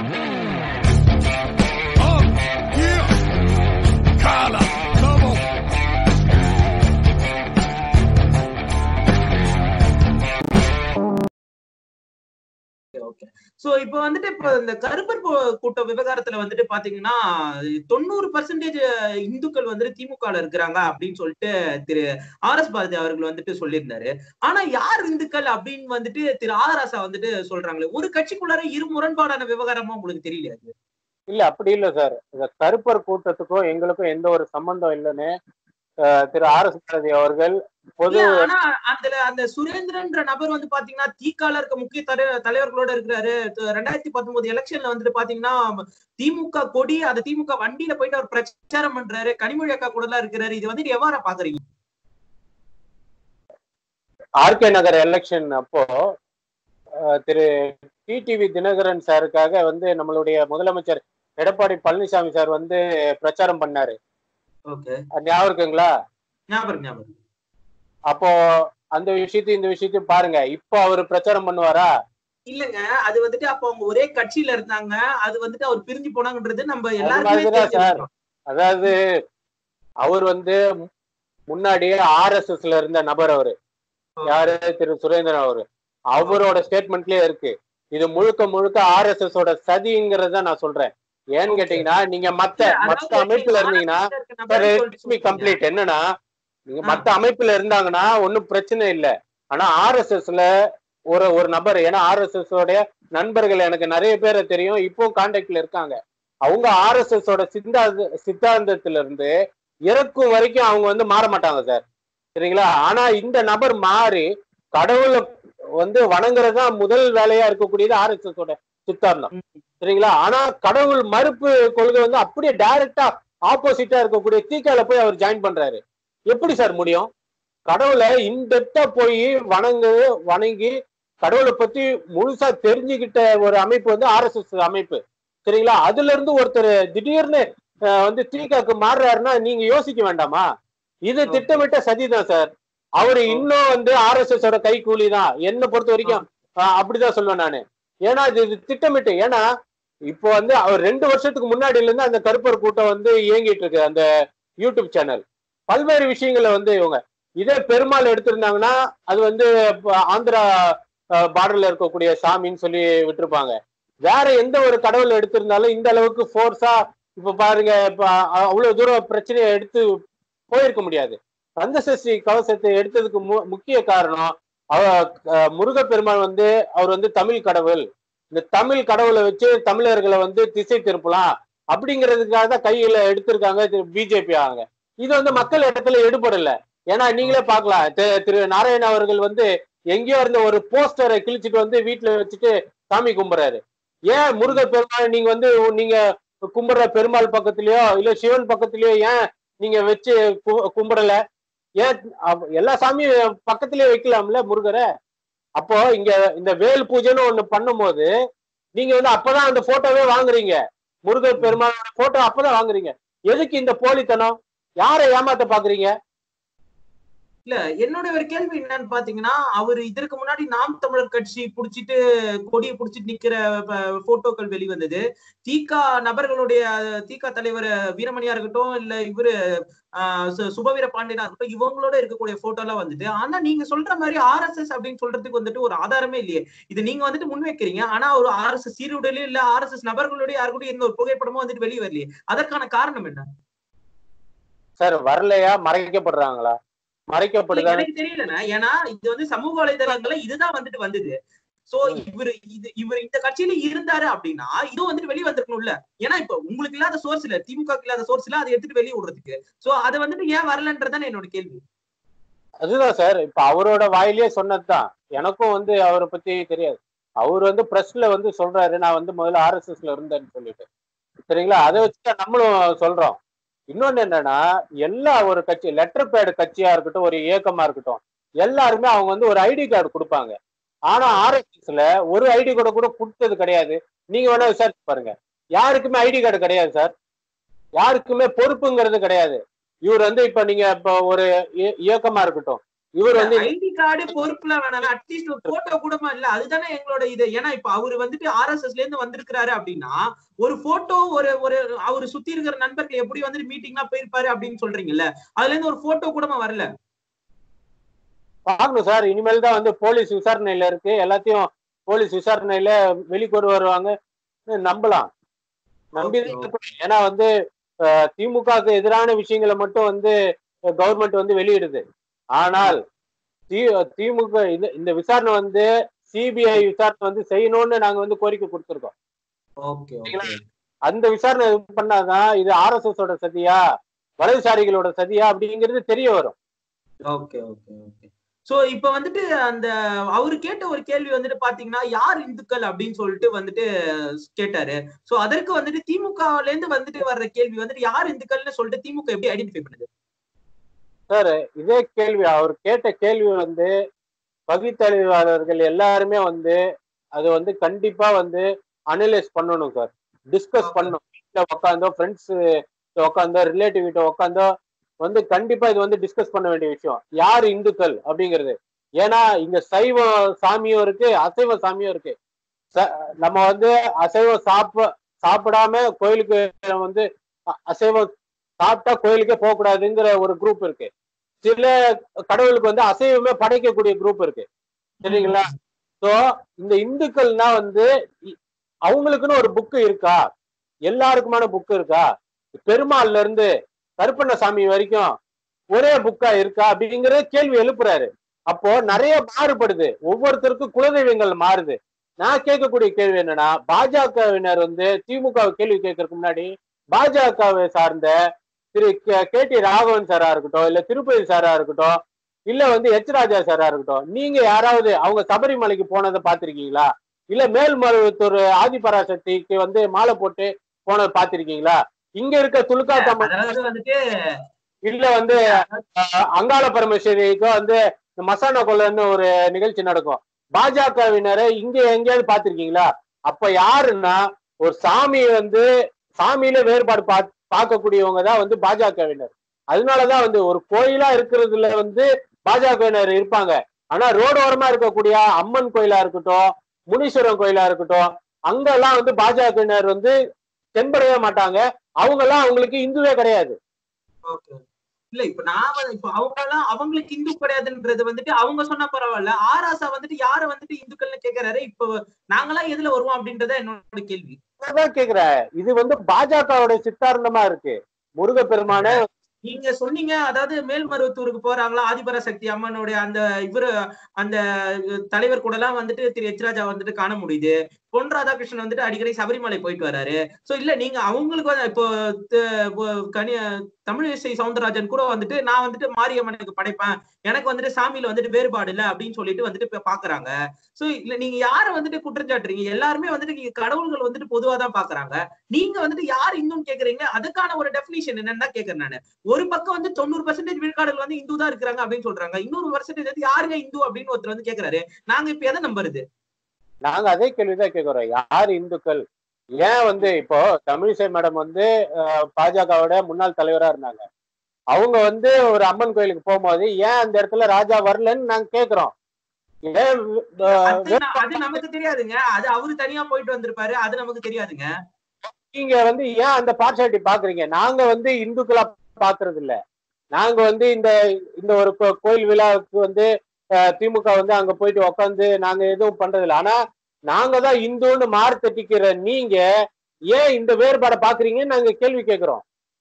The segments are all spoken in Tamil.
Oh, yeah. Carla, come on. Okay so இப்போ வந்துட்டு இப்போ இந்த கருப்பர் கூ- கூட்ட விவகாரத்துல வந்துட்டு பாத்தீங்கன்னா தொண்ணூறு பர்சன்டேஜ் இந்துக்கள் வந்துட்டு திமுக ல இருக்கிறாங்க அப்படின்னு சொல்லிட்டு திரு ஆர் எஸ் பாரதி அவர்கள் வந்துட்டு சொல்லியிருந்தாரு ஆனா யார் இந்துக்கள் அப்படின்னு வந்துட்டு திரு ஆர் ராசா வந்துட்டு சொல்றாங்களே ஒரு கட்சிக்குள்ளார இரு முரண்பாடான விவகாரமா உங்களுக்கு தெரியல அது இல்ல அப்படி இல்ல சார் இந்த கருப்பர் கூட்டத்துக்கும் எங்களுக்கும் எந்த ஒரு சம்பந்தம் இல்லைன்னு அஹ், திரு ஆர் எஸ் பாரதி அவர்கள் பொது இல்ல, ஆனா அதுல அந்த சுரேந்திரன்ற நபர் வந்து பாத்தீங்கன்னா தீக்கால இருக்க முக்கிய தலை- தலைவர்களோட இருக்கிறாரு து- ரெண்டாயிரத்தி பத்தொன்பது எலெக்ஷன்ல வந்துட்டு பாத்தீங்கன்னா திமுக கொடி அந்த திமுக வண்டியில போயிட்டு அவர் பிரச்சாரம் பண்றாரு கனிமொழி அக்கா கூட எல்லாம் இருக்கிறாரு இது வந்துட்டு எவ்வாறு பாக்குறீங்க ஆர்கே நகர் எலெக்ஷன் அப்போ அஹ், திரு டிடிவி தினகரன் சாருக்காக வந்து நம்மளுடைய முதலமைச்சர் எடப்பாடி பழனிசாமி சார் வந்து பிரச்சாரம் பண்ணாரு ஓகே அது ஞாபகம் இருக்குங்களா ஞாபகம் ஞாபகம் அப்போ அந்த விஷயத்தையும் இந்த விஷயத்தையும் பாருங்க இப்போ அவர் பிரச்சாரம் பண்ணுவாரா இல்லங்க அது வந்துட்டு அப்ப அவங்க ஒரே கட்சியில இருந்தாங்க அது வந்துட்டு அவர் பிரிஞ்சு போனாங்கன்றது நம்ம அது எல்லாருக்குமே மாதிரிதான் தெரிஞ்ச சார். விஷயம். அதாவது அவர் வந்து முன்னாடியே ஆர்எஸ்எஸ்ல இருந்த நபர் அவரு யாரு திரு சுரேந்திரன் அவரு அவரோட ஸ்டேட்மெண்ட்லயே இருக்கு இது முழுக்க முழுக்க ஆர்எஸ்எஸ் ஓட சதிங்கிறத நான் சொல்றேன் ஏன்னு Okay. கேட்டீங்கன்னா நீங்க மத்த அதாவது மத்த அமைப்புல இருந்தீங்கன்னா RSS ல இருக்க நபர் சொல்லிட்டு சொல்றீங்க. கம்ப்ளீட் என்னன்னா நீங்க ஆ. மத்த அமைப்புல இருந்தாங்கன்னா ஒண்ணும் பிரச்சனை இல்ல ஆனா ஆர்எஸ்எஸ்ல ஒரு ஒரு நபர் ஏன்னா ஆர்எஸ்எஸ் உடைய நண்பர்கள் எனக்கு நிறைய பேரை தெரியும் இப்போ கான்டாக்ட்ல இருக்காங்க அவங்க ஆர்எஸ்எஸ் ஓட சித்தாந்த சித்தாந்தத்துல இருந்து இறக்கும் வரைக்கும் அவங்க வந்து மாற மாட்டாங்க சார் சரிங்களா ஆனா இந்த நபர் மாறி கடவுளை வந்து வணங்குறது தான் முதல் வேலையா இருக்கக்கூடியது ஆர்எஸ்எஸ் ஓட சித்தாந்தம் சரிங்களா ஆனா கடவுள் மறுப்பு கொள்கை வந்து அப்படியே டைரக்டா ஆப்போசிட்டா இருக்கக்கூடிய தீக்கால போய் அவர் ஜாயின் பண்றாரு எப்படி சார் முடியும் கடவுளை இன்டெப்தா போய் வணங்கு வணங்கி கடவுளை பத்தி முழுசா தெரிஞ்சுக்கிட்ட ஒரு அமைப்பு வந்து ஆர்எஸ்எஸ் அமைப்பு சரிங்களா அதுல இருந்து ஒருத்தர் திடீர்னு அஹ், வந்து தீகாக்கு மாறுறாருன்னா நீங்க யோசிக்க வேண்டாமா இது Okay. திட்டமிட்ட சதிதான் சார் அவரு இன்னும் வந்து ஆர்எஸ்எஸ் ஓட கை கூலி தான் என்ன பொறுத்த வரைக்கும் அஹ், அப்படிதான் சொல்லுவேன் நானு ஏன்னா இது இது திட்டமிட்டு ஏன்னா இப்போ வந்து அவர் ரெண்டு வருஷத்துக்கு முன்னாடில இருந்து அந்த கருப்பர் கூட்டம் வந்து இயங்கிட்டு இருக்கு அந்த யூடியூப் சேனல் பல்வேறு விஷயங்களை வந்து இவங்க இதே பெருமாள் எடுத்திருந்தாங்கன்னா அது வந்து இப்ப ஆந்திரா பார்டர்ல இருக்கக்கூடிய சாமின்னு சொல்லி விட்டுருப்பாங்க வேற எந்த ஒரு கடவுள் எடுத்திருந்தாலும் இந்த அளவுக்கு ஃபோர்ஸா இப்ப பாருங்க இப்ப அ- அவ்வளவு தூரம் பிரச்சனையை எடுத்து போயிருக்க முடியாது கந்தசஷ்டி கவசத்தை எடுத்ததுக்கு மு- முக்கிய காரணம் அவ அஹ், முருகப்பெருமான் வந்து அவர் வந்து தமிழ் கடவுள் இந்த தமிழ் கடவுளை வச்சு தமிழர்களை வந்து திசை திருப்பலாம் அப்படிங்கிறதுக்காக தான் கையில எடுத்திருக்காங்க பிஜேபி ஆங்க இது வந்து மக்கள் இடத்துல எடுபடல ஏன்னா நீங்களே பார்க்கலாம் தி- திரு நாராயண அவர்கள் வந்து எங்கேயோ இருந்த ஒரு போஸ்டரை கிழிச்சிட்டு வந்து வீட்டுல வச்சுட்டு சாமி கும்பிடுறாரு ஏன் முருகர் பெருமாள் நீங்க வந்து நீங்க கும்பிடுற பெருமாள் பக்கத்துலயோ இல்ல சிவன் பக்கத்துலயோ ஏன் நீங்க வச்சு கு- கும்பிடல ஏன் அவ- எல்லா சாமியும் பக்கத்திலேயே வைக்கலாம்ல முருகரை அப்போ இங்க இந்த வேல் பூஜைன்னு ஒண்ணு பண்ணும்போது நீங்க வந்து அப்பதான் அந்த போட்டோவே வாங்குறீங்க முருகர் பெருமாளோட போட்டோ அப்பதான் வாங்குறீங்க எதுக்கு இந்த போலித்தனம் யாரை ஏமாத்த பாக்குறீங்க இல்ல என்னோட ஒரு கேள்வி என்னன்னு பாத்தீங்கன்னா அவர் இதற்கு முன்னாடி நாம் தமிழர் கட்சி புடிச்சிட்டு கொடியை புடிச்சிட்டு நிக்கிற ப- போட்டோக்கள் வெளிவந்தது தீகா நபர்களுடைய தீகா தலைவர் வீரமணியா இருக்கட்டும் இல்ல இவரு ஆஹ் சு- சுபவீர பாண்டியனா இருக்கட்டும் இவங்களோட இருக்கக்கூடிய போட்டோ எல்லாம் வந்துட்டு ஆனா நீங்க சொல்ற மாதிரி ஆர்எஸ்எஸ் அப்படின்னு சொல்றதுக்கு வந்துட்டு ஒரு ஆதாரமே இல்லையே இது நீங்க வந்துட்டு முன்வைக்கிறீங்க ஆனா ஒரு ஆர்எஸ்எஸ் சீருடையில இல்ல ஆர்எஸ்எஸ் நபர்களுடைய யாருக்கூடிய எந்த ஒரு புகைப்படமும் வந்துட்டு வெளியே வரலையே அதற்கான காரணம் என்ன சார் வரலையா மறைக்கப்படுறாங்களா இல்ல, மறைக்கப்படுதா எனக்கு தெரியலண்ணா ஏன்னா இது வந்து சமூக வலைதளங்கள்ல இதுதான் வந்துட்டு வந்தது சோ ம். இவரு இது இவர் இந்த கட்சியில இருந்தாரு அப்படின்னா இதுவும் வந்துட்டு வெளிய வந்திருக்கணும்ல ஏன்னா இப்ப உங்களுக்கு இல்லாத சோர்ஸ் இல்ல திமுக இல்லாத சோர்ஸ் இல்ல அதை எடுத்துட்டு வெளிய விடுறதுக்கு சோ அது வந்துட்டு ஏன் வரலன்றதுதான் என்னோட கேள்வி அதுதான் சார் இப்ப அவரோட வாயிலே சொன்னதுதான் எனக்கும் வந்து அவரை பத்தி தெரியாது அவர் வந்து பிரஸ்ல வந்து சொல்றாரு நான் வந்து முதல்ல ஆர்எஸ்எஸ்ல இருந்தேன்னு சொல்லிட்டு சரிங்களா அதை வச்சுதான் நம்மளும் சொல்றோம் இன்னொன்னு என்னன்னா எல்லா ஒரு கட்சி லெட்டர் பேடு கட்சியா இருக்கட்டும் ஒரு இயக்கமா இருக்கட்டும் எல்லாருமே அவங்க வந்து ஒரு ஐடி கார்டு கொடுப்பாங்க ஆனா ஆர்எஸ்எஸ்ல ஒரு ஐடி கார்டு கூட கொடுத்தது கிடையாது நீங்க வேணா விசாரிச்சு பாருங்க யாருக்குமே ஐடி கார்டு கிடையாது சார் யாருக்குமே பொறுப்புங்கிறது கிடையாது இவர் வந்து இப்ப நீங்க இப்ப ஒரு இய- இயக்கமா இருக்கட்டும் இவர் வந்து ஐடி கார்டு பொறுப்புல வேணாம் அட்லீஸ்ட் ஒரு போட்டோ கூடமா இல்ல அதுதானே எங்களோட இது ஏன்னா இப்ப அவரு வந்துட்டு ஆர்எஸ்எஸ்ல இருந்து வந்திருக்கிறாரு அப்படின்னா ஒரு போட்டோ ஒரு ஒரு அவரு சுத்தி இருக்கிற நண்பர்கள் எப்படி வந்துட்டு மீட்டிங்லாம் போயிருப்பாரு அப்படின்னு சொல்றீங்கல்ல அதுல இருந்து ஒரு போட்டோ கூடமா வரல பார்க்கணும் சார் இனிமேல் தான் வந்து போலீஸ் விசாரணையில இருக்கு எல்லாத்தையும் போலீஸ் விசாரணையில வெளிக்கொண்டு வருவாங்க நம்பலாம் நம்பி Okay, okay. ஏன்னா வந்து அஹ், திமுகவுக்கு எதிரான விஷயங்களை மட்டும் வந்து கவர்மெண்ட் வந்து வெளியிடுது ஆனால் தி- திமுக இந்த இந்த விசாரணை வந்து சிபிஐ விசாரணை வந்து செய்யணும்னு நாங்க வந்து கோரிக்கை கொடுத்திருக்கோம் ஓகே ஓகே அந்த விசாரணை இது பண்ணாதான் இது ஆர்எஸ்எஸ் ஓட சதியா வலதுசாரிகளோட சதியா அப்படிங்கிறது தெரிய வரும் ஓகே ஓகே ஓகே சோ இப்ப வந்துட்டு அந்த அவரு கேட்ட ஒரு கேள்வி வந்துட்டு பாத்தீங்கன்னா யார் இந்துக்கள் அப்படின்னு சொல்லிட்டு வந்துட்டு கேட்டாரு சோ அதற்கு வந்துட்டு திமுகல இருந்து வந்துட்டு வர்ற கேள்வி வந்துட்டு யார் இந்துக்கள்னு சொல்லிட்டு திமுக எப்படி ஐடென்டிஃபை பண்ணுது சார் இதே கேள்வி அவர் கேட்ட கேள்வி வந்து பகுத்தறிவாளர்கள் எல்லாருமே வந்து அது வந்து கண்டிப்பா வந்து அனலைஸ் பண்ணணும் சார் டிஸ்கஸ் Okay. பண்ணணும் வீட்டுல உட்காந்தோ ஃப்ரெண்ட்ஸ் உட்காந்தோ ரிலேட்டிவ் கிட்ட உட்காந்தோ வந்து கண்டிப்பா இது வந்து டிஸ்கஸ் பண்ண வேண்டிய விஷயம் யார் இந்துக்கள் அப்படிங்கிறது ஏன்னா இங்க சைவ சாமியும் இருக்கு அசைவ சாமியும் இருக்கு ச- நம்ம வந்து அசைவம் சாப்ப சாப்பிடாம கோயிலுக்கு வந்து அ- அசைவம் சாப்பிட்டா கோயிலுக்கே போக கூடாதுங்கிற ஒரு குரூப் இருக்கு சில கடவுளுக்கு வந்து அசைவமே படைக்கக்கூடிய குரூப் இருக்கு சரிங்களா சோ இந்த இந்துக்கள்னா வந்து இ- அவங்களுக்குன்னு ஒரு புக்கு இருக்கா எல்லாருக்குமான புக்கு இருக்கா பெருமாள்ல இருந்து கருப்பண்ணசாமி வரைக்கும் ஒரே புக்கா இருக்கா அப்படிங்கிற கேள்வி எழுப்புறாரு அப்போ நிறைய மாறுபடுது ஒவ்வொருத்தருக்கும் குலதெய்வங்கள் மாறுது நான் கேட்கக்கூடிய கேள்வி என்னன்னா பாஜகவினர் வந்து திமுக கேள்வி கேட்கறதுக்கு முன்னாடி பாஜகவை சார்ந்த திரு கே- கே டி ராகவன் சாரா இருக்கட்டும் இல்ல திருப்பதி சாரா இருக்கட்டும் இல்ல வந்து எச் ராஜா சாரா இருக்கட்டும் நீங்க யாராவது அவங்க சபரிமலைக்கு போனதை பாத்திருக்கீங்களா இல்ல மேல்மருவத்தூர் ஆதிபராசக்திக்கு வந்து மாலை போட்டு போனதை பாத்திருக்கீங்களா இங்க இருக்க துலுக்காத்தம்மன் அதாவது வந்துட்டு இல்ல வந்து அஹ், அங்காள பரமேஸ்வரிக்கு வந்து இந்த மசானா கொள்ளன்னு ஒரு நிகழ்ச்சி நடக்கும் பாஜகவினரை இங்க எங்கேயாவது பாத்திருக்கீங்களா அப்ப யாருன்னா ஒரு சாமி வந்து சாமியில வேறுபாடு பா பார்க்கக்கூடியவங்க தான் வந்து பாஜகவினர் அதனாலதான் வந்து ஒரு கோயிலா இருக்கிறதுல வந்து பாஜகவினர் இருப்பாங்க ஆனா ரோடு ஓரமா இருக்கக்கூடிய அம்மன் கோயிலா இருக்கட்டும் முனீஸ்வரன் கோயிலா இருக்கட்டும் அங்கெல்லாம் வந்து பாஜகவினர் வந்து தென்படவே மாட்டாங்க அவங்க எல்லாம் அவங்களுக்கு இந்துவே கிடையாது ஓகே இல்ல இப்ப நான் வந்து- இப்ப அவங்க எல்லாம் அவங்களுக்கு இந்து கிடையாதுன்றது வந்துட்டு அவங்க சொன்னா பரவாயில்ல ஆராசா வந்துட்டு யார வந்துட்டு இந்துக்கள்னு கேக்குறாரு இப்ப நாங்கெல்லாம் எதுல வருவோம் அப்படின்றத என்னோட கேள்வி அதான் கேக்குறேன் இது வந்து பாஜகவோட சித்தாந்தமா இருக்கு முருகப்பெருமான நீங்க சொன்னீங்க அதாவது மேல்மருவத்தூருக்கு போறாங்களா ஆதிபராசக்தி அம்மனுடைய அந்த இவரு அந்த தலைவர் கூட எல்லாம் வந்துட்டு திரு எச் ராஜா வந்துட்டு காண முடியுது பொன் ராதாகிருஷ்ணன் வந்துட்டு அடிக்கடி சபரிமலை போயிட்டு வராரு சோ இல்ல நீங்க அவங்களுக்கு வந்து இப்போ த- இப்போ கனி தமிழிசை சவுந்தரராஜன் கூட வந்துட்டு நான் வந்துட்டு மாரியம்மனுக்கு படைப்பேன் எனக்கு வந்துட்டு சாமியில வந்துட்டு வேறுபாடு இல்ல அப்படின்னு சொல்லிட்டு வந்துட்டு இப்ப பாக்குறாங்க சோ இல்ல நீங்க யார வந்துட்டு குற்றம் சாட்டுறீங்க எல்லாருமே வந்துட்டு நீங்க கடவுள்கள் வந்துட்டு பொதுவா தான் பாக்குறாங்க நீங்க வந்துட்டு யார் இந்துன்னு கேக்குறீங்க அதுக்கான ஒரு டெபினிஷன் என்னன்னு தான் கேக்குறேன் நானு ஒரு பக்கம் வந்து தொண்ணூறு பர்சன்டேஜ் விழுக்காடுகள் வந்து இந்து தான் இருக்கிறாங்க அப்படின்னு சொல்றாங்க இன்னொரு பர்சன்டேஜ் வந்து யாருங்க இந்து அப்படின்னு ஒருத்தர் வந்து கேக்குறாரு நாங்க இப்ப எதை நம்புறது நாங்க அதே கேள்விதான் கேக்குறோம் யார் இந்துக்கள் ஏன் வந்து இப்போ தமிழிசை மேடம் வந்து அஹ், பாஜகவோட முன்னாள் தலைவரா இருந்தாங்க அவங்க வந்து ஒரு அம்மன் கோயிலுக்கு போகும்போது ஏன் அந்த இடத்துல ராஜா வரலன்னு நாங்க கேக்குறோம் ஏன் அஹ், அது ந- அது நமக்கு தெரியாதுங்க அது அவரு தனியா போயிட்டு வந்திருப்பாரு அது நமக்கு தெரியாதுங்க நீங்க வந்து ஏன் அந்த பார்ஷாலிட்டி பாக்குறீங்க நாங்க வந்து இந்துக்களா பாக்குறது இல்ல நாங்க வந்து இந்த இந்த ஒரு கோ- கோயில் விழாவுக்கு வந்து அஹ், திமுக வந்து அங்க போயிட்டு உட்காந்து நாங்க எதுவும் பண்றது இல்ல ஆனா நாங்க தான் இந்துன்னு மாறு தட்டிக்கிற நீங்க ஏன் இந்த வேறுபாடை பாக்குறீங்கன்னு நாங்க கேள்வி கேட்கிறோம்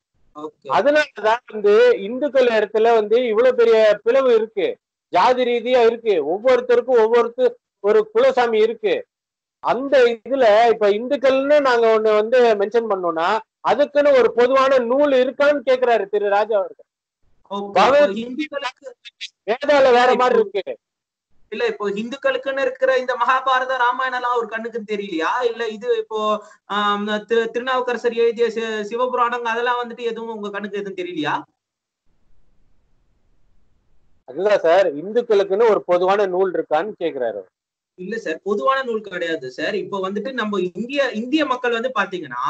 ஓகே அதனாலதான் வந்து இந்துக்கள் இடத்துல வந்து இவ்வளவு பெரிய பிளவு இருக்கு ஜாதி ரீதியா இருக்கு ஒவ்வொருத்தருக்கும் ஒவ்வொருத்தர் ஒரு குலசாமி இருக்கு அந்த இதுல இப்ப இந்துக்கள்னு நாங்க ஒண்ணு வந்து மென்ஷன் பண்ணோம்னா அதுக்குன்னு ஒரு பொதுவான நூல் இருக்கான்னு கேக்குறாரு திரு ராஜா அவர்கள் ஓகே இந்துக்களுக்கு வேதால வேற மாதிரி இருக்கு இல்ல இப்போ இந்துக்களுக்குன்னு இருக்கிற இந்த மகாபாரத ராமாயணம் எல்லாம் ஒரு கண்ணுக்கு தெரியலையா இல்ல இது இப்போ ஆம், திரு- திருநாவுக்கரசர் எழுதிய சி- சிவபுராணம் அதெல்லாம் வந்துட்டு எதுவும் உங்க கண்ணுக்கு எதுவும் தெரியலையா அதுதான் சார் இந்துக்களுக்குன்னு ஒரு பொதுவான நூல் இருக்கான்னு கேக்குறாரு இல்ல சார் பொதுவான நூல் கிடையாது சார் இப்போ வந்துட்டு நம்ம இந்திய இந்திய மக்கள் வந்து பாத்தீங்கன்னா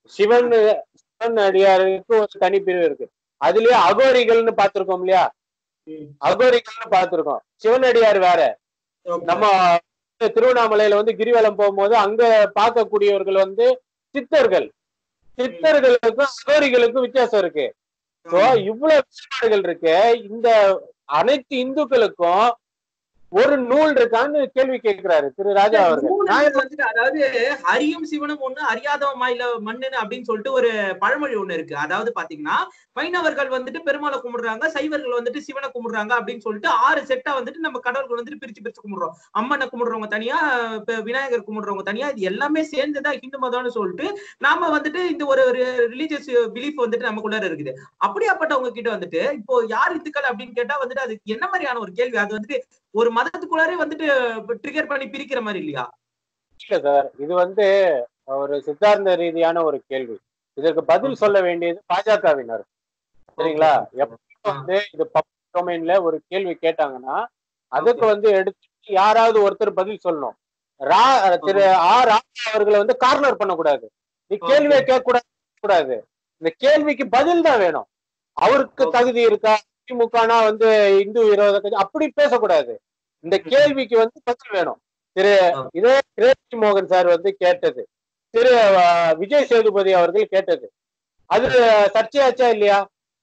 சிவன் சிவன் அடியாருக்கு ஒரு தனிப்பிரிவு இருக்கு அதுலயே அகோரிகள்னு பார்த்திருக்கோம் இல்லையா ம். அகோரிகள்னு பார்த்திருக்கோம் சிவனடியார் வேற Okay. நம்ம திருவண்ணாமலையில வந்து கிரிவலம் போகும்போது அங்க பார்க்கக்கூடியவர்கள் வந்து சித்தர்கள் சித்தர்களுக்கும் அகோரிகளுக்கும் வித்தியாசம் இருக்கு சோ இவ்வளவு வேறுபாடுகள் இருக்கு இந்த அனைத்து இந்துக்களுக்கும் ஒரு நூல் இருக்கான்னு கேள்வி கேட்கிறாரு திரு ராஜா அவர்கள் மூணு நான் வந்துட்டு அதாவது ஹரியும் சிவனும் ஒண்ணு அறியாதவன் மாயில மண்ணுன்னு அப்படின்னு சொல்லிட்டு ஒரு பழமொழி ஒண்ணு இருக்கு அதாவது பாத்தீங்கன்னா வைணவர்கள் வந்துட்டு பெருமாளை கும்பிடுறாங்க சைவர்கள் வந்துட்டு சிவனை கும்பிடுறாங்க அப்படின்னு சொல்லிட்டு ஆறு செட்டா வந்துட்டு நம்ம கடவுள்கள் வந்துட்டு பிரிச்சு பிரிச்சு கும்பிடுறோம் அம்மனை கும்பிடுறவங்க தனியா இப்ப விநாயகர் கும்பிடுறவங்க தனியா இது எல்லாமே சேர்ந்துதான் ஹிந்து மதம்னு சொல்லிட்டு நாம வந்துட்டு இந்த ஒரு ரிலீஜியஸ் பிலீஃப் வந்துட்டு நமக்குள்ள இருக்குது அப்படியாப்பட்டவங்க கிட்ட வந்துட்டு இப்போ யார் இந்துக்கள் அப்படின்னு கேட்டா வந்துட்டு அது என்ன மாதிரியான ஒரு கேள்வி அது வந்துட்டு ஒரு மதத்துக்குள்ளாரே வந்துட்டு ட்ரிகர் பண்ணி பிரிக்கிற மாதிரி இல்லையா இல்ல சார் இது வந்து ஒரு சித்தாந்த ரீதியான ஒரு கேள்வி இதற்கு பதில் சொல்ல வேண்டியது பாஜகவினர் சரிங்களா எப்ப வந்து இது பப்ளிக் டொமைன்ல ஒரு கேள்வி கேட்டாங்கன்னா அதுக்கு வந்து எடுத்து யாராவது ஒருத்தர் பதில் சொல்லணும் ரா திரு ஆர் ராஜா அவர்களை வந்து கார்னர் பண்ணக்கூடாது நீ கேள்வியை கேட்க கூடாது கூடாது இந்த கேள்விக்கு பதில் தான் வேணும் அவருக்கு Okay. தகுதி இருக்கா திமுகனா வந்து இந்து விரோத கட்சி அப்படி பேசக்கூடாது இந்த கேள்விக்கு வந்து பதில் வேணும் திரு Okay. இதே கிரேசி மோகன் சார் வந்து கேட்டது திரு அஹ், விஜய் சேதுபதி அவர்கள் கேட்டது அது சர்ச்சையாச்சா இல்லையா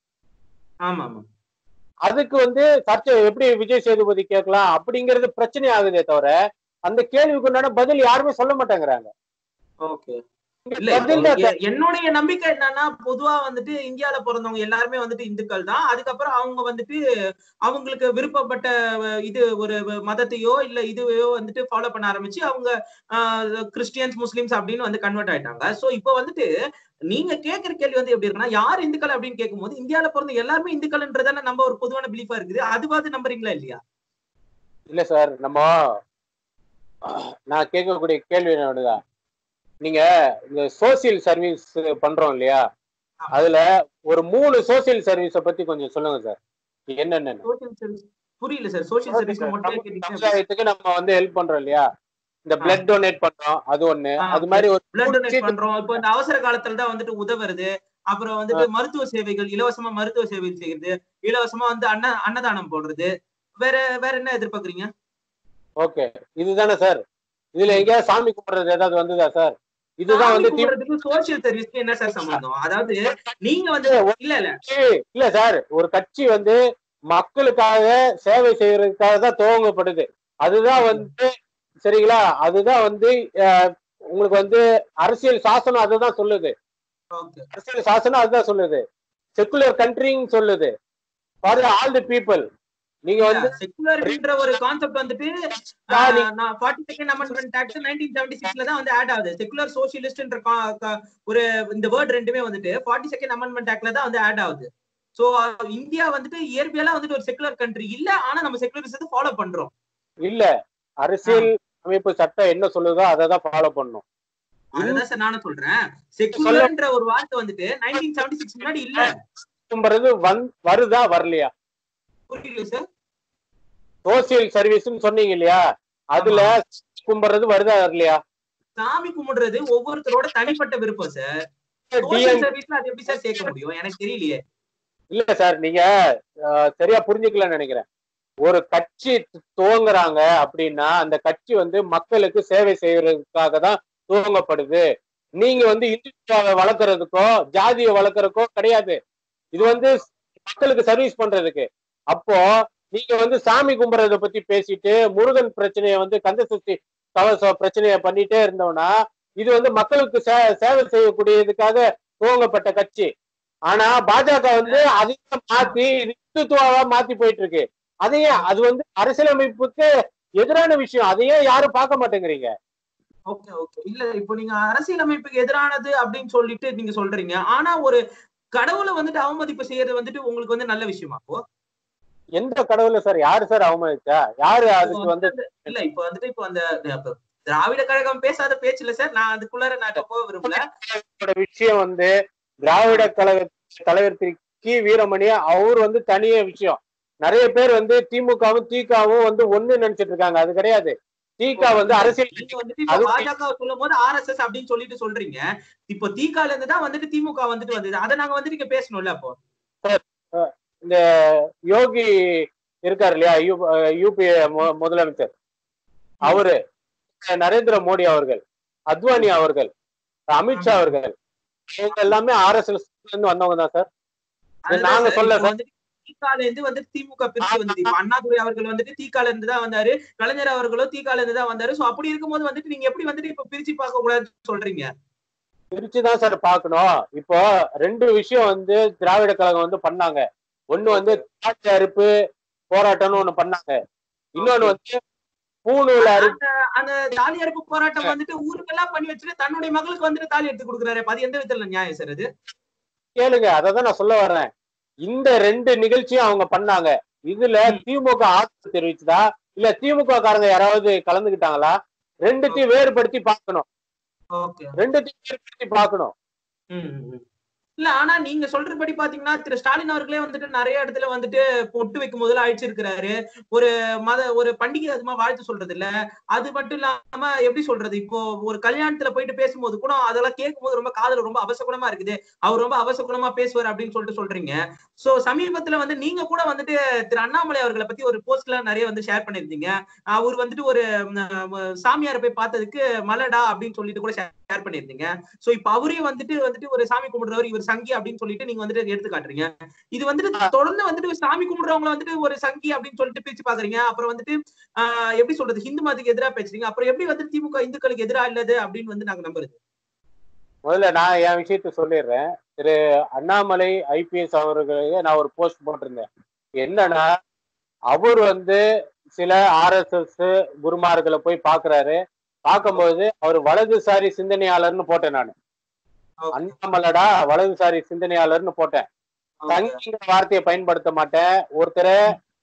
ஆமா ஆமா அதுக்கு வந்து சர்ச்சை எப்படி விஜய் சேதுபதி கேட்கலாம் அப்படிங்கிறது பிரச்சனை ஆகுதே தவிர அந்த கேள்விக்கு உண்டான பதில் யாருமே சொல்ல மாட்டேங்கிறாங்க ஓகே இல்ல பதில் இப்போ தான் எ- என்னுடைய நம்பிக்கை என்னன்னா பொதுவா வந்துட்டு இந்தியால பிறந்தவங்க எல்லாருமே வந்துட்டு இந்துக்கள் தான் அதுக்கப்புறம் அவங்க வந்துட்டு அவங்களுக்கு விருப்பப்பட்ட அஹ், இது ஒரு வ- மதத்தையோ இல்ல இதுவையோ வந்துட்டு ஃபாலோ பண்ண ஆரம்பிச்சு அவங்க கிறிஸ்டியன்ஸ் முஸ்லிம்ஸ் அப்படின்னு வந்து கன்வெர்ட் ஆயிட்டாங்க சோ இப்போ வந்துட்டு நீங்க கேக்குற கேள்வி வந்து எப்படி இருக்குன்னா யார் இந்துக்கள் அப்படின்னு கேட்கும்போது இந்தியால பிறந்த எல்லாருமே இந்துக்கள்ன்றதான நம்ம ஒரு பொதுவான பிலீஃபா இருக்குது அதுவாது நம்புறீங்களா இல்லையா இல்ல சார் நம்ம நான் கேட்கக்கூடிய கேள்வி என்னோடதான் நீங்க இந்த சோசியல் சர்வீஸ் பண்றோம் இல்லையா அதுல ஒரு மூணு சோசியல் சர்வீஸ பத்தி கொஞ்சம் சொல்லுங்க சார் என்னென்ன சோசியல் சர்வீஸ் புரியல சார் சோசியல் சர்வீஸ் மட்டும் கேட்டீங்கன்னா சமுதாயத்துக்கு நம்ம வந்து ஹெல்ப் பண்றோம் இல்லையா இந்த பிளட் டொனேட் பண்றோம் அது ஒண்ணு ஆ, அது மாதிரி ஒரு பிளட் டொனேட் சீட்டு- பண்றோம் இப்போ இந்த அவசர காலத்துல தான் வந்துட்டு உதவுறது அப்புறம் வந்துட்டு மருத்துவ சேவைகள் இலவசமா மருத்துவ சேவை செய்யறது இலவசமா வந்து அன்ன அன்னதானம் போடுறது வேற வேற என்ன எதிர்பார்க்கறீங்க ஓகே இதுதானே சார் இதுல எங்கேயாவது சாமி கும்பிடுறது ஏதாவது வந்ததா சார் இதுதான் வந்து தி- சோசியல் சர்வீஸ்க்கு என்ன சார் சம்பந்தம் அதாவது நீங்க வந்து இல்ல இல்ல இல்ல சார் ஒரு கட்சி வந்து மக்களுக்காக சேவை செய்யறதுக்காக தான் துவங்கப்படுது அதுதான் வந்து சரிங்களா அதுதான் வந்து அஹ், உங்களுக்கு வந்து அரசியல் சாசனம் அதுதான் சொல்லுது ஓகே அரசியல் சாசனம் அதுதான் சொல்லுது செக்குலர் கண்ட்ரின்னு சொல்லுது ஃபார் ஆல் தி பீப்புள் நீங்க வந்து செக்குலர்ன்ற ஒரு கான்செப்ட் வந்துட்டு ஆ, நீ- ஆஹ், நான் forty second amendment act nineteen seventy சிக்ஸ்ல தான் வந்து ஆட் ஆகுது செக்குலர் சோசியலிஸ்ட்ன்ற ஒரு இந்த வேர்ட் ரெண்டுமே வந்துட்டு ஃபார்ட்டி செகண்ட் அமெண்ட்மெண்ட் ஆக்ட்ல தான் வந்து ஆட் ஆகுது சோ இந்தியா வந்துட்டு இயற்பியலா வந்துட்டு ஒரு செக்குலர் கண்ட்ரி இல்ல ஆனா நம்ம செக்குலரிசத்தை ஃபாலோ பண்றோம் இல்ல அரசியல் அமைப்பு சட்டம் என்ன சொல்லுதோ அதை தான் ஃபாலோ பண்ணும் அதுதான் சார் நானும் சொல்றேன் செக்குலர்ன்ற ஒரு வார்த்தை வந்துட்டு நைன்டீன் செவன்டி சிக்ஸ் முன்னாடி இல்ல கும்புறது வந் வருதா வரலையா புரியல சார் சோசியல் சர்வீஸ்னு சொன்னீங்க இல்லையா அதுல கும்பிடுறது வருதா வரலையா சாமி கும்பிடுறது ஒவ்வொருத்தரோட தனிப்பட்ட விருப்பம் சார் DN சோசியல் சர்வீஸ்ல அது எப்படி சார் சேர்க்க முடியும் எனக்கு தெரியலையே இல்ல சார் நீங்க அஹ், சரியா புரிஞ்சுக்கலன்னு நினைக்கிறேன் ஒரு கட்சி துவங்குறாங்க அப்படின்னா அந்த கட்சி வந்து மக்களுக்கு சேவை செய்யறதுக்காக தான் துவங்கப்படுது நீங்க வந்து இந்துத்துவாவை வளர்க்கறதுக்கோ ஜாதியை வளர்க்கறதுக்கோ கிடையாது இது வந்து மக்களுக்கு சர்வீஸ் பண்றதுக்கு அப்போ நீங்க வந்து சாமி கும்பிடுறத பத்தி பேசிட்டு முருகன் பிரச்சனைய வந்து கந்த சஷ்டி கவச பிரச்சனைய பண்ணிட்டே இருந்தோம்னா இது வந்து மக்களுக்கு சே- சேவை செய்யக்கூடியதுக்காக துவங்கப்பட்ட கட்சி ஆனா பாஜக வந்து அதையும் மாத்தி இந்துத்துவாவா மாத்தி போயிட்டு இருக்கு அதையே அது வந்து அரசியலமைப்புக்கு எதிரான விஷயம் அதையே யாரும் பார்க்க மாட்டேங்கிறீங்க ஓகே ஓகே இல்ல இப்போ நீங்க அரசியலமைப்புக்கு எதிரானது அப்படின்னு சொல்லிட்டு நீங்க சொல்றீங்க ஆனா ஒரு கடவுளை வந்துட்டு அவமதிப்பு செய்யறது வந்துட்டு உங்களுக்கு வந்து நல்ல விஷயமா அப்போ எந்த கடவுளை சார் யாரு சார் அவமதிச்சா யாரு அதுக்கு வந்து இல்ல இப்போ வந்துட்டு இப்போ அந்த அப்ப திராவிட கழகம் பேசாத பேச்சு இல்ல சார் நான் அதுக்குள்ளார நான் இப்ப போக விரும்பல இதோட விஷயம் வந்து திராவிட கழக தலைவர் திரு கி வீரமணி அவர் வந்து தனிய விஷயம் நிறைய பேர் வந்து திமுகவும் திகாவும் வந்து ஒண்ணு நினைச்சிட்டு இருக்காங்க அது கிடையாது திக வந்து அரசியல் நீங்க வந்துட்டு இப்போ அது- பாஜக சொல்லும் போது ஆர்எஸ்எஸ் அப்படின்னு சொல்லிட்டு சொல்றீங்க இப்போ திகால இருந்து தான் வந்துட்டு திமுக வந்துட்டு வந்தது அதை நாங்க வந்துட்டு இங்க பேசணும்ல அப்போ இந்த யோகி இருக்காரு இல்லையா யூ- யூபி மு- முதலமைச்சர் அவரு நரேந்திர மோடி அவர்கள் அத்வானி அவர்கள் அமித்ஷா அவர்கள் இவங்க எல்லாமே ஆர்எஸ்எஸ் இருந்து வந்தவங்க தான் சார் அதுதான் நாங்க சார், சொல்ல இப்ப வந்துட்டு திகால இருந்து வந்து திமுக பிரிச்சு வந்தது இப்ப அண்ணாதுரை அவர்கள் வந்துட்டு திகால இருந்து தான் வந்தாரு கலைஞர் அவர்களும் திகால இருந்து தான் வந்தாரு சோ அப்படி இருக்கும்போது வந்துட்டு நீங்க எப்படி வந்துட்டு இப்ப பிரிச்சு பார்க்க கூடாதுன்னு சொல்றீங்க பிரிச்சுதான் சார் பார்க்கணும் இப்போ ரெண்டு விஷயம் வந்து திராவிட கழகம் வந்து பண்ணாங்க ஒண்ணு வந்து திராட்சை அறுப்பு போராட்டம்னு ஒண்ணு பண்ணாங்க இன்னொன்னு வந்து பூணூல் அறுப்பு அந்த- அந்த தாலி அறுப்பு போராட்டம் வந்துட்டு ஊருக்கெல்லாம் பண்ணி வச்சுட்டு தன்னுடைய மகளுக்கு வந்துட்டு தாலி எடுத்து கொடுக்குறாரு அப்ப அது எந்த விதத்துல நியாயம் சார் அது கேளுங்க அததான் நான் சொல்ல வர்றேன் இந்த ரெண்டு நிகழ்ச்சியும் அவங்க பண்ணாங்க இதுல ம். திமுக ஆதரவு தெரிவிச்சதா இல்ல திமுக காரங்க யாராவது கலந்துக்கிட்டாங்களா ரெண்டுத்தையும் வேறுபடுத்தி பார்க்கணும் ஓகே ரெண்டுத்தையும் வேறுபடுத்தி பார்க்கணும் இல்ல ஆனா நீங்க சொல்றபடி பாத்தீங்கன்னா திரு ஸ்டாலின் அவர்களே வந்துட்டு நிறைய இடத்துல வந்துட்டு பொட்டு வைக்கும் போதுல அழிச்சிருக்கிறாரு ஒரு மத ஒரு பண்டிகை அதுமா வாழ்த்து சொல்றது இல்ல அது மட்டும் இல்லாம எப்படி சொல்றது இப்போ ஒரு கல்யாணத்துல போயிட்டு பேசும்போது கூட அதெல்லாம் கேட்கும் போது ரொம்ப காதுல ரொம்ப அவசகுணமா இருக்குது அவர் ரொம்ப அவசகுணமா பேசுவார் அப்படின்னு சொல்லிட்டு சொல்றீங்க சோ சமீபத்துல வந்து நீங்க கூட வந்துட்டு திரு அண்ணாமலை அவர்களை பத்தி ஒரு போஸ்ட்ல நிறைய வந்து ஷேர் பண்ணிருந்தீங்க அவர் வந்துட்டு ஒரு ம், சாமியாரை போய் பார்த்ததுக்கு மலடா அப்படின்னு சொல்லிட்டு கூட ஷேர் பண்ணிருந்தீங்க சோ இப்ப அவரையும் வந்துட்டு வந்துட்டு ஒரு சாமி கும்பிடுறவர் இவர் சங்கி அப்படின்னு சொல்லிட்டு நீங்க வந்துட்டு எடுத்து காட்டுறீங்க இது வந்துட்டு தொடர்ந்து வந்துட்டு சாமி கும்பிடுறவங்க வந்துட்டு ஒரு சங்கி அப்படின்னு சொல்லிட்டு பிரிச்சு பாக்குறீங்க அப்புறம் வந்துட்டு ஆஹ் எப்படி சொல்றது ஹிந்து மதத்துக்கு எதிரா பேசுறீங்க அப்புறம் எப்படி வந்து திமுக இந்துக்களுக்கு எதிரா இல்லது அப்படின்னு வந்து நாங்க நம்புறது முதல்ல நான் என் விஷயத்த சொல்லிடுறேன் திரு அண்ணாமலை ஐபிஎஸ் அவர்களுக்கு நான் ஒரு போஸ்ட் போட்டிருந்தேன் என்னன்னா அவர் வந்து சில ஆர்எஸ்எஸ் குருமார்களை போய் பாக்குறாரு பார்க்கும்போது அவர் வலதுசாரி சிந்தனையாளர்னு போட்டேன் நான் அண்ணாமலடா வலதுசாரி சிந்தனையாளர்னு போட்டேன் தங்கிங்கிற வார்த்தையை பயன்படுத்த மாட்டேன் ஒருத்தரை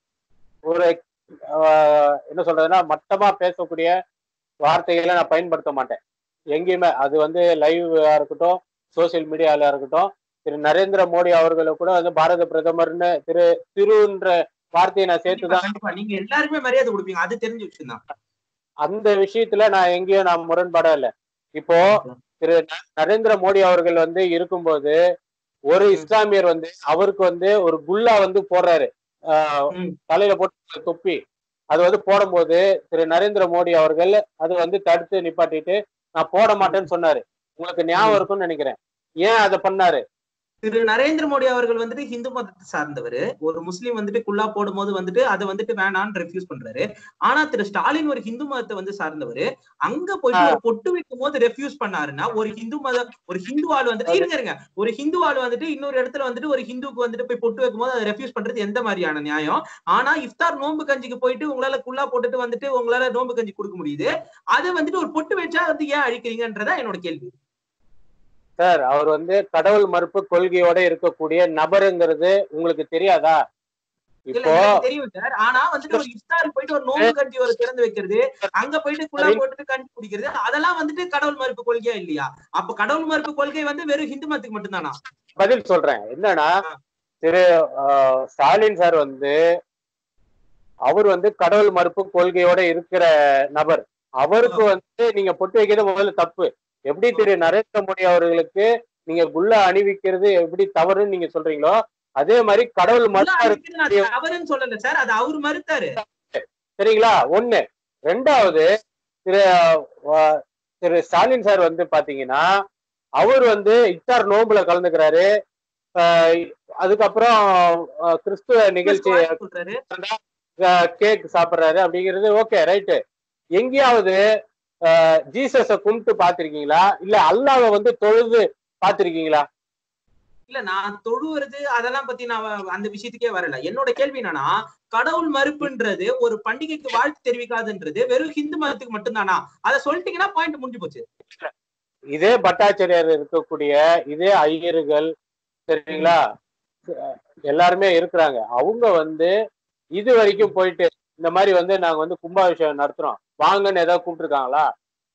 ஒரு ஆஹ், என்ன சொல்றதுன்னா மட்டமா பேசக்கூடிய வார்த்தைகளை நான் பயன்படுத்த மாட்டேன் எங்கேயுமே அது வந்து லைவா இருக்கட்டும் சோசியல் மீடியால இருக்கட்டும் திரு நரேந்திர மோடி அவர்களை கூட வந்து பாரத பிரதமர்னு திரு திருன்ற வார்த்தையை நான் சேர்த்துதான் கண்டிப்பா நீங்க எல்லாருமே மரியாதை கொடுப்பீங்க அது தெரிஞ்ச விஷயம் தான் அந்த விஷயத்துல நான் எங்கேயும் நான் முரண்பட இல்லை இப்போ திரு ந- நரேந்திர மோடி அவர்கள் வந்து இருக்கும்போது ஒரு இஸ்லாமியர் வந்து அவருக்கு வந்து ஒரு குல்லா வந்து போடுறாரு ஆஹ் ம். தலையில போட்டு தொப்பி அது வந்து போடும்போது திரு நரேந்திர மோடி அவர்கள் அது வந்து தடுத்து நிப்பாட்டிட்டு நான் போட மாட்டேன்னு சொன்னாரு உங்களுக்கு ஞாபகம் இருக்கும்னு நினைக்கிறேன் ஏன் அதை பண்ணாரு திரு நரேந்திர மோடி அவர்கள் வந்துட்டு ஹிந்து மதத்தை சார்ந்தவர் ஒரு முஸ்லீம் வந்துட்டு குல்லா போடும்போது வந்துட்டு அதை வந்துட்டு வேணான்னு ரெஃப்யூஸ் பண்றாரு ஆனா திரு ஸ்டாலின் ஒரு ஹிந்து மதத்தை வந்து சார்ந்தவர் அங்க போயிட்டு ஒரு பொட்டு வைக்கும் போது ரெஃப்யூஸ் பண்ணாருன்னா ஒரு ஹிந்து மத ஒரு ஹிந்து ஆள் வந்துட்டு இருங்க இருங்க ஒரு ஹிந்து ஆள் வந்துட்டு இன்னொரு இடத்துல வந்துட்டு ஒரு ஹிந்துக்கு வந்துட்டு போய் பொட்டு வைக்கும் போது அதை ரெஃப்யூஸ் பண்றது எந்த மாதிரியான நியாயம் ஆனா இஃப்தார் நோன்பு கஞ்சிக்கு போயிட்டு உங்களால குல்லா போட்டுட்டு வந்துட்டு உங்களால நோன்பு கஞ்சி கொடுக்க முடியுது அதை வந்துட்டு ஒரு பொட்டு வச்சா வந்து ஏன் அழிக்கிறீங்கன்றதா என்னோட கேள்வி சார் அவர் வந்து கடவுள் மறுப்பு கொள்கையோட இருக்கக்கூடிய நபருங்கிறது உங்களுக்கு தெரியாதா இல்ல, இப்போ எனக்கு தெரியும் சார் ஆனா வந்துட்டு ஒரு இஃப்தாருக்கு போயிட்டு ஒரு நோம்பு கஞ்சி ஒரு திறந்து வைக்கிறது அங்க போயிட்டு குள்ளா போட்டுட்டு கஞ்சி குடிக்கிறது அதெல்லாம் வந்துட்டு கடவுள் மறுப்பு கொள்கையா இல்லையா அப்ப கடவுள் மறுப்பு கொள்கை வந்து வெறும் ஹிந்து மதத்துக்கு மட்டும்தானா பதில் சொல்றேன் என்னன்னா திரு ஆஹ், ஸ்டாலின் சார் வந்து அவர் வந்து கடவுள் மறுப்பு கொள்கையோட இருக்கிற நபர் அவருக்கு வந்து நீங்க பொட்டு வைக்கிறது முதல்ல தப்பு எப்படி திரு நரேந்திர மோடி அவர்களுக்கு நீங்க குள்ள அணிவிக்கிறது எப்படி தவறுன்னு நீங்க சொல்றீங்களோ அதே மாதிரி கடவுள் குல்லா மறுப்பு அழிக்கிறது நான் தவறுன்னு சொல்லல சார் அது அவர் மறுத்தாரு சரிங்களா ஒண்ணு ரெண்டாவது திரு ஆஹ், திரு ஸ்டாலின் சார் வந்து பாத்தீங்கன்னா அவர் வந்து இஃப்தார் நோம்புல கலந்துக்கிறாரு ஆஹ், அதுக்கப்புறம் ஆஹ், கிறிஸ்துவ நிகழ்ச்சி சொல்றாரு கேக் சாப்பிடுறாரு அப்படிங்கிறது ஓகே ரைட்டு எங்கேயாவது ஜீசஸ கும்பிட்டு பாத்திருக்கீங்களா இல்ல அல்லாவை வந்து தொழுது பாத்திருக்கீங்களா இல்ல நான் தொழுவுறது அதெல்லாம் பத்தி நான் அந்த விஷயத்துக்கே வரல என்னோட கேள்வி என்னன்னா கடவுள் மறுப்புன்றது ஒரு பண்டிகைக்கு வாழ்த்து தெரிவிக்காதுன்றது வெறும் ஹிந்து மதத்துக்கு மட்டும்தானா அதை சொல்லிட்டீங்கன்னா பாயிண்ட் முடிஞ்சு போச்சு இதே பட்டாச்சாரியார் இருக்கக்கூடிய இதே ஐயர்கள் சரிங்களா அஹ் எல்லாருமே இருக்கிறாங்க அவங்க வந்து இது வரைக்கும் போயிட்டு இந்த மாதிரி வந்து நாங்க வந்து கும்பாபிஷேகம் நடத்துறோம் வாங்கன்னு ஏதாவது கூப்பிட்டுருக்காங்களா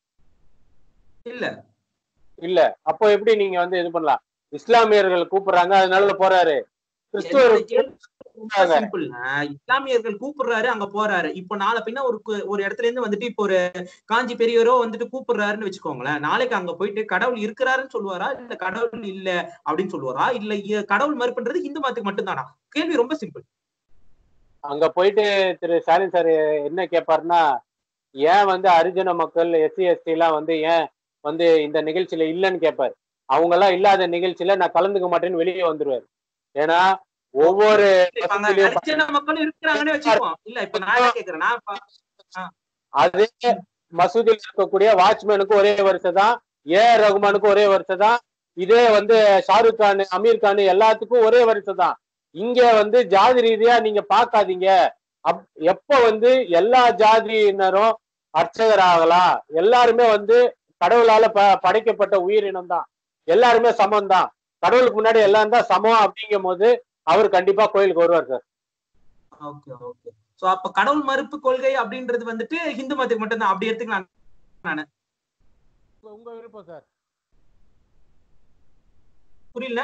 இல்ல இல்ல அப்போ எப்படி நீங்க வந்து இது பண்ணலாம் இஸ்லாமியர்கள் கூப்பிடுறாங்க அதனால போறாரு கிறிஸ்துவர் என்னோட கேள்வி ரொம்ப சிம்பிள் இஸ்லாமியர்கள் கூப்பிடுறாரு அங்க போறாரு இப்ப நாளை பின்ன ஒரு கு- ஒரு இடத்துல இருந்து வந்துட்டு இப்போ ஒரு காஞ்சி பெரியவரோ வந்துட்டு கூப்பிடுறாருன்னு வச்சுக்கோங்களேன் நாளைக்கு அங்க போயிட்டு கடவுள் இருக்கிறாருன்னு சொல்லுவாரா இல்ல கடவுள் இல்ல அப்படின்னு சொல்லுவாரா இல்ல இ- கடவுள் மறுப்புன்றது இந்து மதத்துக்கு மட்டும்தானா கேள்வி ரொம்ப சிம்பிள் அங்க போயிட்டு திரு ஸ்டாலின் சார் என்ன கேட்பாருன்னா ஏன் வந்து ஹரிஜன மக்கள் எஸ்சி எஸ்டி எல்லாம் வந்து ஏன் வந்து இந்த நிகழ்ச்சியில இல்லைன்னு கேட்பாரு அவங்க எல்லாம் இல்லாத நிகழ்ச்சியில நான் கலந்துக்க மாட்டேன்னு வெளியே வந்துருவாரு ஏன்னா ஒவ்வொரு இப்ப அங்க வசதியிலயும் ஹரிஜன மக்களும் இருக்கிறாங்கன்னு வச்சுக்குவோம் இல்ல இப்ப நான் என்ன கேக்குறேன் நான் இப்ப- அதே மசூதியில் இருக்கக்கூடிய வாட்ச்மேனுக்கு ஒரே வருஷம் தான் ஏ ஆர் ரகுமானுக்கு ஒரே வருஷம் தான் இதே வந்து ஷாருக் கான் அமீர் கான் எல்லாத்துக்கும் ஒரே வருஷம் தான் இங்க வந்து ஜாதி ரீதியா நீங்க பார்க்காதீங்க அப் எப்ப வந்து எல்லா ஜாதியினரும் அர்ச்சகர் ஆகலாம் எல்லாருமே வந்து கடவுளால ப படைக்கப்பட்ட உயிரினம் தான் எல்லாருமே சமம் தான் கடவுளுக்கு முன்னாடி எல்லாம் தான் சமம் அப்படிங்கும் போது அவர் கண்டிப்பா கோயிலுக்கு வருவார் சார் ஓகே ஓகே சோ அப்ப கடவுள் மறுப்பு கொள்கை அப்படின்றது வந்துட்டு ஹிந்து மதத்துக்கு மட்டும்தான் அப்படி எடுத்துக்கலாம் உங்க விருப்பம் சார் புரியல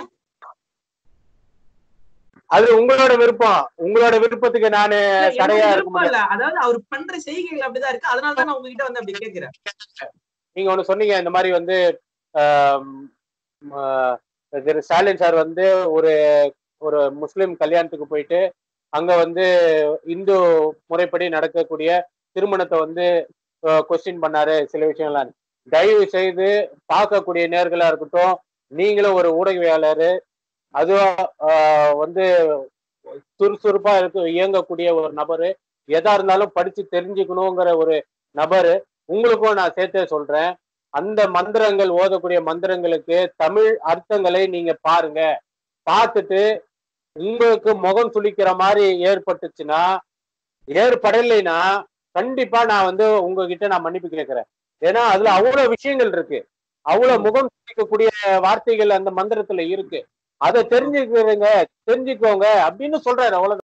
அது உங்களோட விருப்பம் உங்களோட விருப்பத்துக்கு நானு இல்ல, தடையா என்னோட இருக்க விருப்பம் முடியாது இல்ல அதாவது அவர் பண்ற செய்கைகள் அப்படிதான் இருக்கு அதனால தான் நான் உங்ககிட்ட வந்து அப்படி கேக்குறேன் நீங்க ஒண்ணு சொன்னீங்க இந்த மாதிரி வந்து ஆம், ஆஹ், திரு ஸ்டாலின் சார் வந்து ஒரு ஒரு முஸ்லிம் கல்யாணத்துக்கு போயிட்டு அங்க வந்து இந்து முறைப்படி நடக்கக்கூடிய திருமணத்தை வந்து கொஸ்டின் பண்ணாரு சில விஷயம்லாம் தயவு செய்து பார்க்கக்கூடிய நேர்களா இருக்கட்டும் நீங்களும் ஒரு ஊடகவியாளர் அதுவும் ஆஹ், வந்து சுறுசுறுப்பா இருக்க இயங்கக்கூடிய ஒரு நபரு எதா இருந்தாலும் படிச்சு தெரிஞ்சுக்கணுங்கிற ஒரு நபரு உங்களுக்கும் நான் சேர்த்தே சொல்றேன் அந்த மந்திரங்கள் ஓதக்கூடிய மந்திரங்களுக்கு தமிழ் அர்த்தங்களை நீங்க பாருங்க பார்த்துட்டு உங்களுக்கு முகம் சுளிக்கிற மாதிரி ஏற்பட்டுச்சுன்னா ஏற்படலைன்னா கண்டிப்பா நான் வந்து உங்ககிட்ட நான் மன்னிப்பு கேட்கிறேன் ஏன்னா அதுல அவ்வளவு விஷயங்கள் இருக்கு அவ்வளவு முகம் சுளிக்கக்கூடிய வார்த்தைகள் அந்த மந்திரத்துல இருக்கு அதை தெரிஞ்சுக்கிறீங்க தெரிஞ்சுக்கோங்க அப்படின்னு சொல்றாரு அவ்வளவு